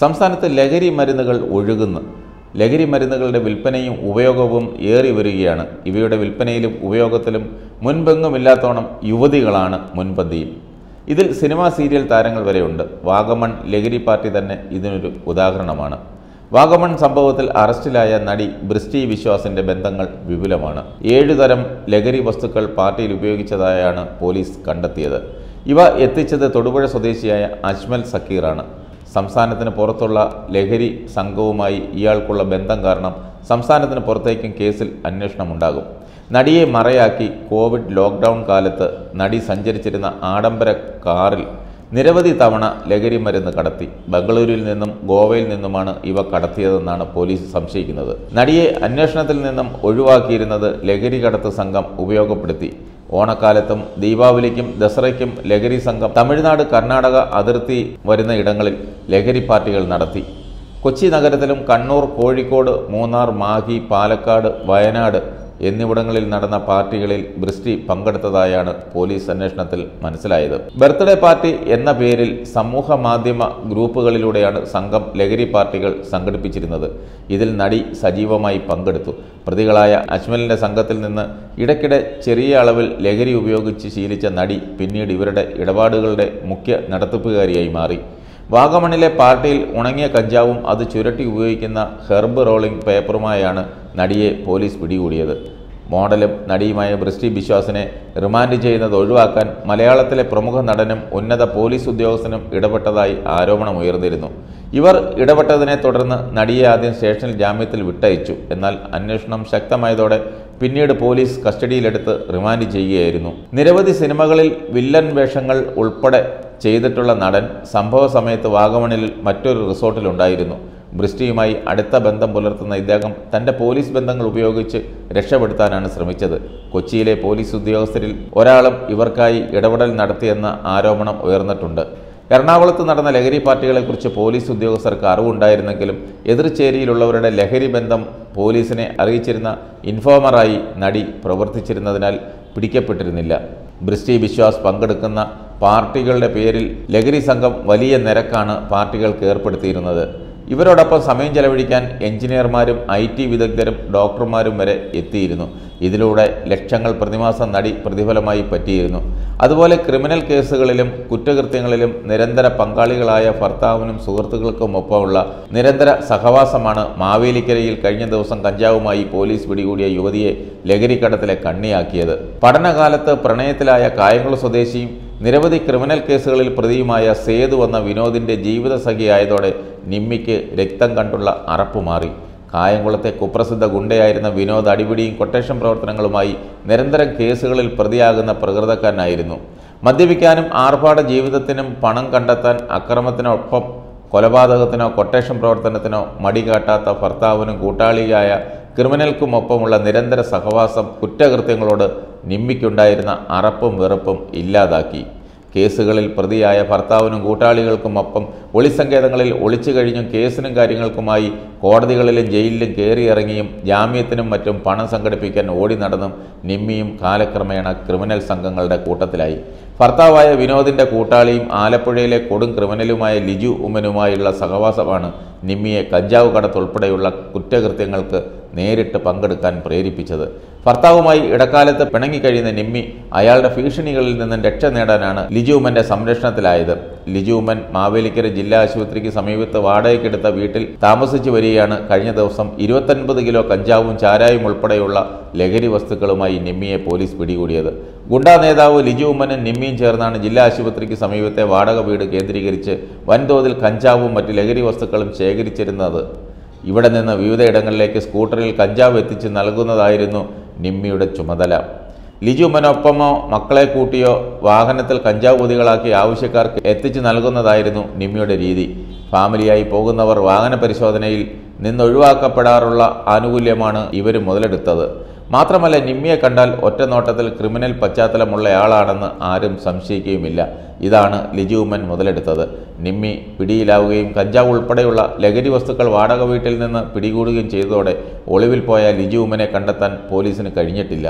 സംസ്ഥാനത്ത് ലഹരി മരുന്നുകൾ ഒഴുകുന്നു ലഹരി മരുന്നുകളുടെ വിൽപ്പനയും ഉപയോഗവും ഏറി വരികയാണ് ഇവയുടെ വിൽപ്പനയിലും ഉപയോഗത്തിലും മുൻപെങ്ങുമില്ലാത്തോണം യുവതികളാണ് മുൻപന്തിയിൽ ഇതിൽ സിനിമാ സീരിയൽ താരങ്ങൾ വരെയുണ്ട് വാഗമൺ ലഹരി പാർട്ടി തന്നെ ഇതിനൊരു ഉദാഹരണമാണ് വാഗമൺ സംഭവത്തിൽ അറസ്റ്റിലായ നടി ബ്രിസ്റ്റി വിശ്വാസിന്റെ ബന്ധങ്ങൾ വിപുലമാണ് ഏഴുതരം ലഹരി വസ്തുക്കൾ പാർട്ടിയിൽ ഉപയോഗിച്ചതായാണ് പോലീസ് കണ്ടെത്തിയത് ഇവ എത്തിച്ചത് തൊടുപുഴ സ്വദേശിയായ അജ്മൽ സക്കീറാണ് സംസ്ഥാനത്തിന് പുറത്തുള്ള ലഹരി സംഘവുമായി ഇയാൾക്കുള്ള ബന്ധം കാരണം സംസ്ഥാനത്തിന് പുറത്തേക്കും കേസിൽ അന്വേഷണമുണ്ടാകും നടിയെ മറയാക്കി കോവിഡ് ലോക്ക്ഡൗൺ കാലത്ത് നടി സഞ്ചരിച്ചിരുന്ന ആഡംബര കാറിൽ നിരവധി തവണ ലഹരി മരുന്ന് കടത്തി ബംഗളൂരുവിൽ നിന്നും ഗോവയിൽ നിന്നുമാണ് ഇവ കടത്തിയതെന്നാണ് പോലീസ് സംശയിക്കുന്നത് നടിയെ അന്വേഷണത്തിൽ നിന്നും ഒഴിവാക്കിയിരുന്നത് ലഹരി കടത്ത് സംഘം ഉപയോഗപ്പെടുത്തി ഓണക്കാലത്തും ദീപാവലിക്കും ദസറയ്ക്കും ലഹരി സംഘം തമിഴ്നാട് കർണാടക അതിർത്തി വരുന്ന ഇടങ്ങളിൽ ലഹരി പാർട്ടികൾ നടത്തി കൊച്ചി നഗരത്തിലും കണ്ണൂർ കോഴിക്കോട് മൂന്നാർ മാഹി പാലക്കാട് വയനാട് എന്നിവിടങ്ങളിൽ നടന്ന പാർട്ടികളിൽ ബ്രിസ്റ്റി പങ്കെടുത്തതായാണ് പോലീസ് അന്വേഷണത്തിൽ മനസ്സിലായത് ബർത്ത്ഡേ പാർട്ടി എന്ന പേരിൽ സമൂഹ മാധ്യമ ഗ്രൂപ്പുകളിലൂടെയാണ് സംഘം ലഹരി പാർട്ടികൾ സംഘടിപ്പിച്ചിരുന്നത് ഇതിൽ നടി സജീവമായി പങ്കെടുത്തു പ്രതികളായ അജ്മലിന്റെ സംഘത്തിൽ നിന്ന് ഇടയ്ക്കിടെ ചെറിയ അളവിൽ ലഹരി ഉപയോഗിച്ച് ശീലിച്ച നടി പിന്നീട് ഇവരുടെ ഇടപാടുകളുടെ മുഖ്യ നടത്തിപ്പുകാരിയായി മാറി വാഗമണിലെ പാർട്ടിയിൽ ഉണങ്ങിയ കഞ്ചാവും അത് ചുരട്ടി ഉപയോഗിക്കുന്ന ഹെർബ് റോളിംഗ് പേപ്പറുമായാണ് നടിയെ പോലീസ് പിടികൂടിയത് മോഡലും നടിയുമായ ബ്രിസ്റ്റി ബിശ്വാസിനെ റിമാൻഡ് ചെയ്യുന്നത് ഒഴിവാക്കാൻ മലയാളത്തിലെ പ്രമുഖ നടനും ഉന്നത പോലീസ് ഉദ്യോഗസ്ഥനും ഇടപെട്ടതായി ആരോപണമുയർന്നിരുന്നു ഇവർ ഇടപെട്ടതിനെ തുടർന്ന് നടിയെ ആദ്യം സ്റ്റേഷനിൽ ജാമ്യത്തിൽ വിട്ടയച്ചു എന്നാൽ അന്വേഷണം ശക്തമായതോടെ പിന്നീട് പോലീസ് കസ്റ്റഡിയിലെടുത്ത് റിമാൻഡ് ചെയ്യുകയായിരുന്നു നിരവധി സിനിമകളിൽ വില്ലൻ വേഷങ്ങൾ ഉൾപ്പെടെ ചെയ്തിട്ടുള്ള നടൻ സംഭവ സമയത്ത് വാഗമണിൽ മറ്റൊരു റിസോർട്ടിലുണ്ടായിരുന്നു ബ്രിസ്റ്റിയുമായി അടുത്ത ബന്ധം പുലർത്തുന്ന ഇദ്ദേഹം തൻ്റെ പോലീസ് ബന്ധങ്ങൾ ഉപയോഗിച്ച് രക്ഷപ്പെടുത്താനാണ് ശ്രമിച്ചത് കൊച്ചിയിലെ പോലീസ് ഉദ്യോഗസ്ഥരിൽ ഒരാളും ഇവർക്കായി ഇടപെടൽ നടത്തിയെന്ന ആരോപണം ഉയർന്നിട്ടുണ്ട് എറണാകുളത്ത് നടന്ന ലഹരി പാർട്ടികളെക്കുറിച്ച് പോലീസ് ഉദ്യോഗസ്ഥർക്ക് അറിവുണ്ടായിരുന്നെങ്കിലും എതിർചേരിയിലുള്ളവരുടെ ലഹരി ബന്ധം പോലീസിനെ അറിയിച്ചിരുന്ന ഇൻഫോമറായി നടി പ്രവർത്തിച്ചിരുന്നതിനാൽ പിടിക്കപ്പെട്ടിരുന്നില്ല ബ്രിസ്റ്റി വിശ്വാസ് പങ്കെടുക്കുന്ന പാർട്ടികളുടെ പേരിൽ ലഹരി സംഘം വലിയ നിരക്കാണ് പാർട്ടികൾക്ക് ഏർപ്പെടുത്തിയിരുന്നത് ഇവരോടൊപ്പം സമയം ചെലവഴിക്കാൻ എഞ്ചിനീയർമാരും ഐ ടി വിദഗ്ധരും ഡോക്ടർമാരും വരെ എത്തിയിരുന്നു ഇതിലൂടെ ലക്ഷങ്ങൾ പ്രതിമാസം നടി പ്രതിഫലമായി പറ്റിയിരുന്നു അതുപോലെ ക്രിമിനൽ കേസുകളിലും കുറ്റകൃത്യങ്ങളിലും നിരന്തര പങ്കാളികളായ ഭർത്താവിനും സുഹൃത്തുക്കൾക്കും ഒപ്പമുള്ള നിരന്തര സഹവാസമാണ് മാവേലിക്കരയിൽ കഴിഞ്ഞ ദിവസം കഞ്ചാവുമായി പോലീസ് പിടികൂടിയ യുവതിയെ ലഹരിക്കടത്തിലെ കണ്ണിയാക്കിയത് പഠനകാലത്ത് പ്രണയത്തിലായ കായംകുളം സ്വദേശിയും നിരവധി ക്രിമിനൽ കേസുകളിൽ പ്രതിയുമായ സേതു എന്ന വിനോദിന്റെ ജീവിതസഖിയായതോടെ നിമ്മിക്ക് രക്തം കണ്ടുള്ള അറപ്പ് മാറി കായംകുളത്തെ കുപ്രസിദ്ധ ഗുണ്ടയായിരുന്ന വിനോദ് അടിപിടിയും കൊട്ടേഷൻ പ്രവർത്തനങ്ങളുമായി നിരന്തരം കേസുകളിൽ പ്രതിയാകുന്ന പ്രകൃതക്കാരനായിരുന്നു മദ്യപിക്കാനും ആർഭാട ജീവിതത്തിനും പണം കണ്ടെത്താൻ അക്രമത്തിനൊപ്പം കൊലപാതകത്തിനോ കൊട്ടേഷൻ പ്രവർത്തനത്തിനോ മടികാട്ടാത്ത ഭർത്താവിനും കൂട്ടാളിയായ ക്രിമിനൽക്കുമൊപ്പമുള്ള നിരന്തര സഹവാസം കുറ്റകൃത്യങ്ങളോട് നിമ്മിക്കുണ്ടായിരുന്ന അറപ്പും വെറുപ്പും ഇല്ലാതാക്കി കേസുകളിൽ പ്രതിയായ ഭർത്താവിനും കൂട്ടാളികൾക്കുമൊപ്പം ഒളിസങ്കേതങ്ങളിൽ ഒളിച്ചു കഴിഞ്ഞും കേസിനും കാര്യങ്ങൾക്കുമായി കോടതികളിലും ജയിലിലും കയറിയിറങ്ങിയും ജാമ്യത്തിനും മറ്റും പണം സംഘടിപ്പിക്കാൻ ഓടി നടന്നും നിമ്മിയും കാലക്രമേണ ക്രിമിനൽ സംഘങ്ങളുടെ കൂട്ടത്തിലായി ഭർത്താവായ വിനോദിന്റെ കൂട്ടാളിയും ആലപ്പുഴയിലെ കൊടും ക്രിമിനലുമായ ലിജു ഉമ്മനുമായുള്ള സഹവാസമാണ് നിമ്മിയെ കഞ്ചാവ് കടത്തുൾപ്പെടെയുള്ള കുറ്റകൃത്യങ്ങൾക്ക് നേരിട്ട് പങ്കെടുക്കാൻ പ്രേരിപ്പിച്ചത് ഭർത്താവുമായി ഇടക്കാലത്ത് പിണങ്ങിക്കഴിയുന്ന നിമ്മി അയാളുടെ ഭീഷണികളിൽ നിന്നും രക്ഷ നേടാനാണ് ലിജുമ്മന്റെ സംരക്ഷണത്തിലായത് ലിജുമ്മൻ മാവേലിക്കര ജില്ലാ ആശുപത്രിക്ക് സമീപത്ത് വാടകയ്ക്കെടുത്ത വീട്ടിൽ താമസിച്ചു വരികയാണ് കഴിഞ്ഞ ദിവസം ഇരുപത്തൊൻപത് കിലോ കഞ്ചാവും ചാരായും ഉൾപ്പെടെയുള്ള ലഹരി വസ്തുക്കളുമായി നിമ്മിയെ പോലീസ് പിടികൂടിയത് ഗുണ്ടാ നേതാവ് ലിജു ഉമ്മനും നിമ്മിയും ചേർന്നാണ് ജില്ലാ ആശുപത്രിക്ക് സമീപത്തെ വാടക വീട് കേന്ദ്രീകരിച്ച് വൻതോതിൽ കഞ്ചാവും മറ്റ് ലഹരി വസ്തുക്കളും ശേഖരിച്ചിരുന്നത് ഇവിടെ നിന്ന് വിവിധയിടങ്ങളിലേക്ക് സ്കൂട്ടറിൽ കഞ്ചാവ് എത്തിച്ച് നൽകുന്നതായിരുന്നു നിമ്മിയുടെ ചുമതല ലിജുമനൊപ്പമോ മക്കളെ കൂട്ടിയോ വാഹനത്തിൽ കഞ്ചാവ് പൊതികളാക്കി ആവശ്യക്കാർക്ക് എത്തിച്ചു നൽകുന്നതായിരുന്നു നിമ്മിയുടെ രീതി ഫാമിലിയായി പോകുന്നവർ വാഹന പരിശോധനയിൽ നിന്നൊഴിവാക്കപ്പെടാറുള്ള ആനുകൂല്യമാണ് ഇവർ മുതലെടുത്തത് മാത്രമല്ല നിമ്മിയെ കണ്ടാൽ ഒറ്റ നോട്ടത്തിൽ ക്രിമിനൽ പശ്ചാത്തലമുള്ളയാളാണെന്ന് ആരും സംശയിക്കുകയുമില്ല ഇതാണ് ലിജുമ്മൻ മുതലെടുത്തത് നിമ്മി പിടിയിലാവുകയും കഞ്ചാവ് ഉൾപ്പെടെയുള്ള ലഹരി വസ്തുക്കൾ വാടക വീട്ടിൽ നിന്ന് പിടികൂടുകയും ചെയ്തതോടെ ഒളിവിൽ പോയ ലിജുമ്മനെ കണ്ടെത്താൻ പോലീസിന് കഴിഞ്ഞിട്ടില്ല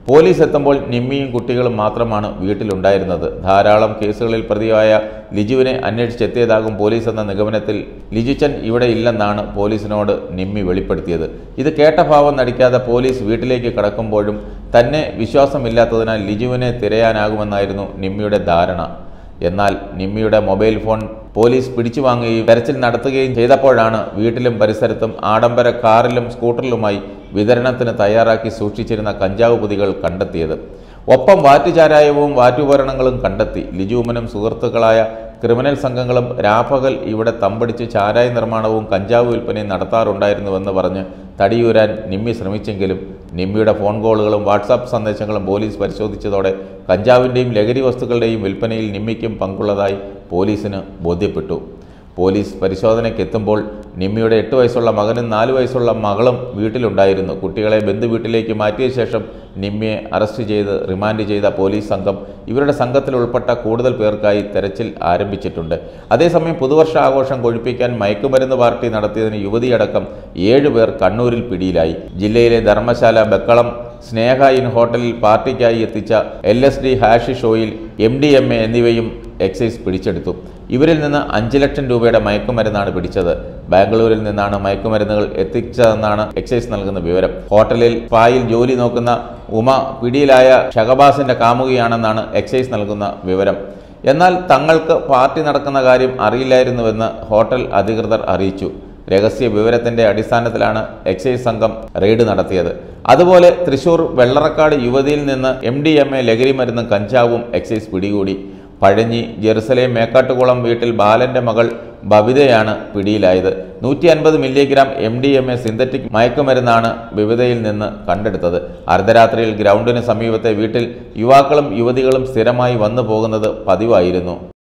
പോലീസ് എത്തുമ്പോൾ നിമ്മിയും കുട്ടികളും മാത്രമാണ് വീട്ടിലുണ്ടായിരുന്നത് ധാരാളം കേസുകളിൽ പ്രതിയായ ലിജുവിനെ അന്വേഷിച്ചെത്തിയതാകും പോലീസ് എന്ന നിഗമനത്തിൽ ലിജുച്ചൻ ഇവിടെ ഇല്ലെന്നാണ് പോലീസിനോട് നിമ്മി വെളിപ്പെടുത്തിയത് ഇത് കേട്ട ഭാവം നടിക്കാതെ പോലീസ് വീട്ടിലേക്ക് കടക്കുമ്പോഴും തന്നെ വിശ്വാസമില്ലാത്തതിനാൽ ലിജുവിനെ തിരയാനാകുമെന്നായിരുന്നു നിമ്മിയുടെ ധാരണ എന്നാൽ നിമ്മിയുടെ മൊബൈൽ ഫോൺ പോലീസ് പിടിച്ചു വാങ്ങുകയും തെരച്ചിൽ നടത്തുകയും ചെയ്തപ്പോഴാണ് വീട്ടിലും പരിസരത്തും ആഡംബര കാറിലും സ്കൂട്ടറിലുമായി വിതരണത്തിന് തയ്യാറാക്കി സൂക്ഷിച്ചിരുന്ന കഞ്ചാവ് പൊതികൾ കണ്ടെത്തിയത് ഒപ്പം വാറ്റുചാരായവും വാറ്റുപകരണങ്ങളും കണ്ടെത്തി ലിജുമനും സുഹൃത്തുക്കളായ ക്രിമിനൽ സംഘങ്ങളും രാപ്പകൽ ഇവിടെ തമ്പടിച്ച് ചാരായ നിർമ്മാണവും കഞ്ചാവ് വിൽപ്പനയും നടത്താറുണ്ടായിരുന്നുവെന്ന് പറഞ്ഞ് തടിയൂരാൻ നിമ്മി ശ്രമിച്ചെങ്കിലും നിമ്മിയുടെ ഫോൺ കോളുകളും വാട്സാപ്പ് സന്ദേശങ്ങളും പോലീസ് പരിശോധിച്ചതോടെ കഞ്ചാവിൻ്റെയും ലഹരി വസ്തുക്കളുടെയും വിൽപ്പനയിൽ നിമ്മിക്കും പങ്കുള്ളതായി പോലീസിന് ബോധ്യപ്പെട്ടു പോലീസ് പരിശോധനയ്ക്കെത്തുമ്പോൾ നിമ്മിയുടെ എട്ട് വയസ്സുള്ള മകനും നാല് വയസ്സുള്ള മകളും വീട്ടിലുണ്ടായിരുന്നു കുട്ടികളെ ബന്ധുവീട്ടിലേക്ക് മാറ്റിയ ശേഷം നിമ്മിയെ അറസ്റ്റ് ചെയ്ത് റിമാൻഡ് ചെയ്ത പോലീസ് സംഘം ഇവരുടെ സംഘത്തിൽ ഉൾപ്പെട്ട കൂടുതൽ പേർക്കായി തെരച്ചിൽ ആരംഭിച്ചിട്ടുണ്ട് അതേസമയം പുതുവർഷ ആഘോഷം കൊഴിപ്പിക്കാൻ മയക്കുമരുന്ന് പാർട്ടി നടത്തിയതിന് യുവതിയടക്കം ഏഴുപേർ കണ്ണൂരിൽ പിടിയിലായി ജില്ലയിലെ ധർമ്മശാല ബക്കളം സ്നേഹ ഇൻ ഹോട്ടലിൽ പാർട്ടിക്കായി എത്തിച്ച L S D hashish oil M D M A എന്നിവയും എക്സൈസ് പിടിച്ചെടുത്തു ഇവരിൽ നിന്ന് അഞ്ച് ലക്ഷം രൂപയുടെ മയക്കുമരുന്നാണ് പിടിച്ചത് ബാംഗ്ലൂരിൽ നിന്നാണ് മയക്കുമരുന്നുകൾ എത്തിച്ചതെന്നാണ് എക്സൈസ് നൽകുന്ന വിവരം ഹോട്ടലിൽ പായിൽ ജോലി നോക്കുന്ന ഉമ പിടിയിലായ ഷഹബാസിന്റെ കാമുകിയാണെന്നാണ് എക്സൈസ് നൽകുന്ന വിവരം എന്നാൽ തങ്ങൾക്ക് പാർട്ടി നടക്കുന്ന കാര്യം അറിയില്ലായിരുന്നുവെന്ന് ഹോട്ടൽ അധികൃതർ അറിയിച്ചു രഹസ്യ വിവരത്തിന്റെ അടിസ്ഥാനത്തിലാണ് എക്സൈസ് സംഘം റെയ്ഡ് നടത്തിയത് അതുപോലെ തൃശൂർ വെള്ളറക്കാട് യുവതിയിൽ നിന്ന് എം ഡി എം എ ലഹരി മരുന്നും കഞ്ചാവും എക്സൈസ് പിടികൂടി പഴഞ്ഞി ജെറുസലേം മേക്കാട്ടുകുളം വീട്ടിൽ ബാലന്റെ മകൾ ബബിതയാണ് പിടിയിലായത് നൂറ്റി അൻപത് milligram M D M A synthetic മയക്കുമരുന്നാണ് ബബിതയിൽ നിന്ന് കണ്ടെടുത്തത് അർദ്ധരാത്രിയിൽ ഗ്രൗണ്ടിന് സമീപത്തെ വീട്ടിൽ യുവാക്കളും യുവതികളും സ്ഥിരമായി വന്നു പോകുന്നത് പതിവായിരുന്നു